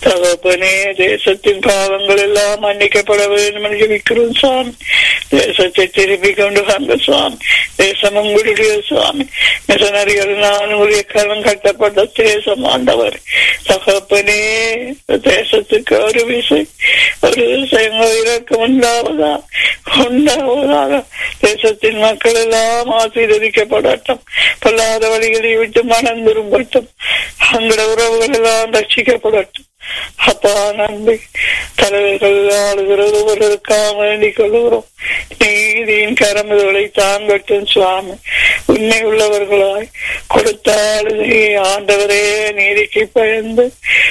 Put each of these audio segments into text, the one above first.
தகப்பனே தேசத்தின் பாவங்கள் எல்லாம் மன்னிக்கப்பட வேண்டும் என்று ஜெபிக்கிறோம் சுவாமி தேசத்தை திருப்பி கொண்டு வாங்க சுவாமி தேசம் உங்களுடைய சுவாமி மிஷனரிகளினால் உங்களுடைய கரம் கட்டப்பட்ட தேசம் ஆண்டவர் தகப்பனே இந்த தேசத்துக்கு ஒரு விசை ஒரு விஷயங்கள் இறக்கம் உண்டாவதா உண்டாவதாக தேசத்தின் மக்கள் எல்லாம் ஆசீர்வதிக்கப்படட்டும் பொல்லாத வழிகளை விட்டு மனம் திரும்பட்டும் அங்கட உறவுகள் எல்லாம் ரட்சிக்கப்படட்டும் அப்பா நன்றி தலைவர்கள் ஆளுகிறது ஒருவருக்காக வேண்டிக் கொள்கிறோம் நீதியின் கரம்புகளை தாங்கட்டும் சுவாமி உண்மை உள்ளவர்களாய் கொடுத்தால் ஆண்டவரே நீதிக்கு பயந்து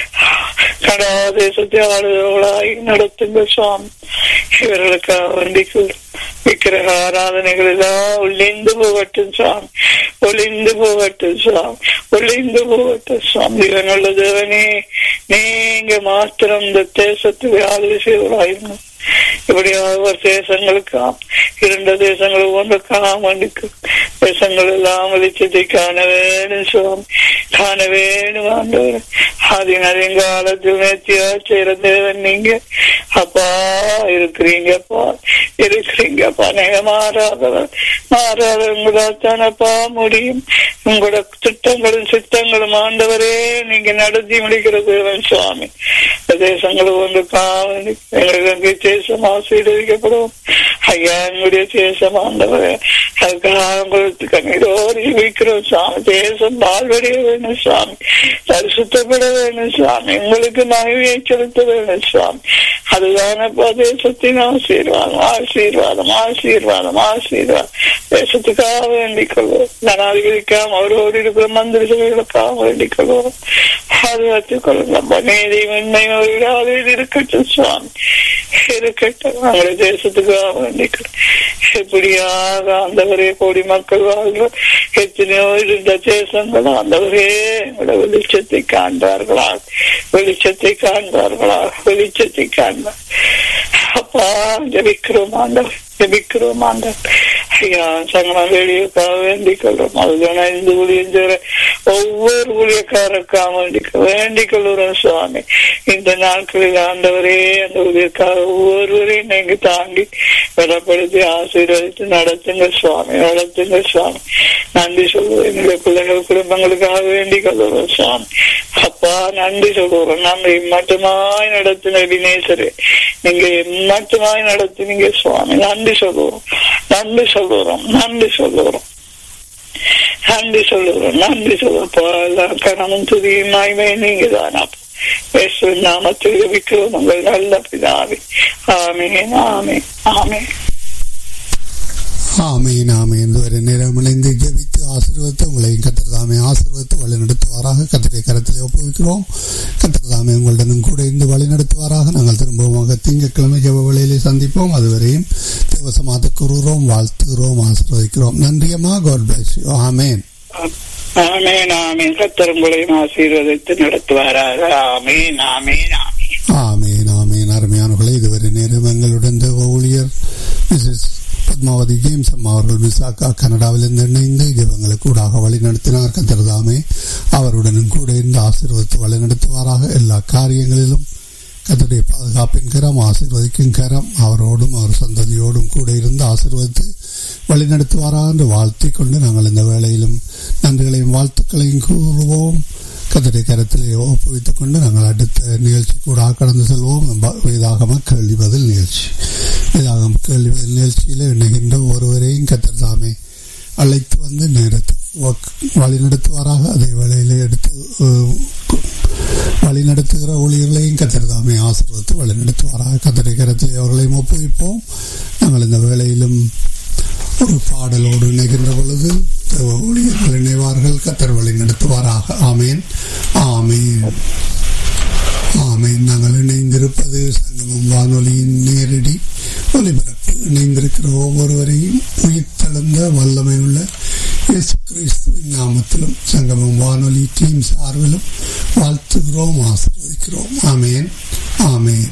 கடா தேசத்தை ஆளுகிறவர்களாய் நடத்துங்க சுவாமி இவர்களுக்காக வேண்டிக் கொள்கிறோம் விக்கிரக ஆராதனைகள் எல்லாம் ஒளிந்து போகட்டும் சுவாமி ஒளிந்து போகட்டும் சுவாமி ஒளிந்து போகட்டும் சுவாமி இவனுள்ள தேவனே நீங்க மாத்திரம் இந்த தேசத்துக்கு ஆளுகை செய்வராயிருந்தோம் இப்படியாக ஒரு தேசங்களுக்காம் இரண்டு தேசங்கள் ஒன்றுக்காக வேண்டிக்கு தேசங்கள் எல்லாம் வெளிச்சத்தை காண வேணும் சுவாமி காண வேணும் ஆண்டவர் அதன் அதிகாலத்தில் நேர்த்தியா செய்யற தேவன் நீங்க அப்பா இருக்கிறீங்கப்பா இருக்கிறீங்கப்பா நீங்க மாறாதவர் மாறாதவங்களால் தானப்பா முடியும் உங்களோட திட்டங்களும் சித்தங்களும் ஆண்டவரே நீங்க நடத்தி முடிக்கிற தேவன் சுவாமி தேசங்களும் ஒன்று காவல் எங்களுக்கு தேசம் ஆசீர்வதிக்கப்படும் ஐயா எங்களுடைய தேசம் ஆண்டவரே அதுக்காக உங்களுக்கு கண்ணீரோடு வைக்கிறோம் சுவாமி தேசம் வாழ்வடைய வேணும் சுவாமி பரிசுத்தப்பட வேணும் சுவாமி உங்களுக்கு மகிழ்ச்சியை செலுத்த வேணும் சுவாமி அதுதானப்பா தேசத்தின் ஆசீர்வாதம் ஆசீர்வாதம் ஆசீர்வாதம் ஆசீர்வாதம் தேசத்துக்காக வேண்டிக் கொள்வோம் ஜனாதிபதிக்காக அவரோடு இருக்கிற மந்திரி சபைகளுக்காக வேண்டிக் கொள்வோம் பாதுகாத்துக் கொள்ளுங்க நீதி உண்மை விடாது இருக்கட்டும் சுவாமி இருக்கட்டும் நம்முடைய தேசத்துக்காக வேண்டிக்கிறோம் எப்படியாக ஆண்டவரே கோடி மக்கள் வாழ்ற எத்தனையோ இருந்த தேசங்கள் ஆண்டவரே எங்களோட வெளிச்சத்தை காண்பார்களா வெளிச்சத்தை காண்பார்களா வெளிச்சத்தை காண்பார் அப்பா ஜபிக்கிறோம் ஆண்டவர் ஜபிக்கிறோம் ஆண்டவர் ஐயா சங்கமம் வெளியுக்காக வேண்டிக் கொள்றோம் அதுதான் இந்த ஊழியம் செய்ற ஒவ்வொரு ஊழியக்காரருக்காக வேண்டிக் வேண்டிக் கொள்கிறோம் சுவாமி இந்த நாட்களில் ஆண்டவரே அந்த ஊழியக்காக ஒவ்வொருவரையும் நீங்க தாங்கி பலப்படுத்தி ஆசீர்வதித்து நடத்துங்க சுவாமி நடத்துங்க சுவாமி நன்றி சொல்லுவோம் எங்களுடைய பிள்ளைகள் குடும்பங்களுக்காக வேண்டிக் கொள்கிறோம் சுவாமி அப்பா நன்றி சொல்லுவோம் நன்றி மட்டுமாய் நடத்தின வினேசரே நீங்க மட்டுமாய் நடத்தினீங்க சுவாமி நன்றி சொல்லுவோம் நன்றி சொல்லுறோம் நன்றி சொல்லுறோம் நன்றி சொல்லுறோம் நன்றி சொல்லுவோம் கணமும் துதியுமாய்மே நீங்க தானா இயேசு நாமத்தில் ஜெபிக்கிறோம் உங்கள் நல்ல பிதாவே ஆமேன் ஆமேன் ஆமேன் ஆமீன் ஆமீன் இதுவரை நேரம் இணைந்து ஜெபித்து ஆசீர்வதித்து உங்களையும் கத்திரதாமே ஆசீர்வதித்து வழி நடத்துவாராக கத்திரை கரத்தில் ஒப்புவிக்கிறோம் கத்திரதாமே உங்களுடனும் கூட இருந்து வழி நடத்துவாராக நாங்கள் திரும்பவும் திங்கட்கிழமை ஜெப வழியிலே சந்திப்போம் அதுவரையும் தேவசமாத்த கூறுகிறோம் வாழ்த்துகிறோம் ஆசீர்வதிக்கிறோம் நன்றியம்மா காட் பிளஸ் யூ ஆமேன் ஆமேன் ஆமேன் கத்தர் உங்களையும் ஆசீர்வதித்து நடத்துவாராக ஆமேன் ஆமேன் ஆமேன் ஆமேன் ஆமேன் அருமையானவர்களே இதுவரை நேரம் எங்களுடன் தேவ ஊழியர் மிஸ்ஸஸ் பத்மாவதி ஜேம்ஸ் அம்மா அவர்கள் விசாக்கா கனடாவிலிருந்து இணைந்து ஜெபங்களுக்கு கூடாக வழி நடத்தினார் கத்திரதாமே அவருடனும் கூட இருந்து ஆசீர்வதித்து வழி நடத்துவாராக எல்லா காரியங்களிலும் கத்தருடைய பாதுகாப்பின் கரம் ஆசீர்வதிக்கும் கரம் அவரோடும் அவர் சந்ததியோடும் கூட இருந்து ஆசீர்வதித்து வழி நடத்துவாராக என்று வாழ்த்திக் கொண்டு நாங்கள் இந்த வேளையிலும் நன்றிகளையும் வாழ்த்துக்களையும் கூறுவோம் கத்தரை கரத்திலே ஒப்புவித்துக் கொண்டு நாங்கள் அடுத்த நிகழ்ச்சி கூட கடந்து செல்வோம் வேதாகம கேள்வி பதில் நிகழ்ச்சி வேதாகம கேள்வி பதில் நிகழ்ச்சியில் இணைகின்ற ஒருவரையும் கத்தர் தாமே அழைத்து வந்து நேரத்துக்கு வழி நடத்துவாராக அதே வேளையிலே எடுத்து வழி நடத்துகிற ஊழியர்களையும் கத்தர் தாமே ஆசீர்வத்து வழி நடத்துவாராக கத்தரை கரத்திலே அவர்களையும் ஒப்புவிப்போம் நாங்கள் இந்த வேளையிலும் ஒரு பாடலோடு இணைகின்ற பொழுது ஊழியர்கள் இணைவார்கள் கத்தர் வழி நடத்துவாராக ஆமேன் ஆமேன் ஆமேன் நாங்கள் இணைந்திருப்பது சங்கமம் வானொலியின் நேரடி ஒலிபரப்பு இணைந்திருக்கிற ஒவ்வொருவரையும் உயிர்த்தெழுந்த வல்லமை உள்ள இயேசு கிறிஸ்துவின் நாமத்திலும் சங்கமம் வானொலி டீம் சார்பிலும் வாழ்த்துகிறோம் ஆசிர்வதிக்கிறோம் ஆமேன் ஆமேன்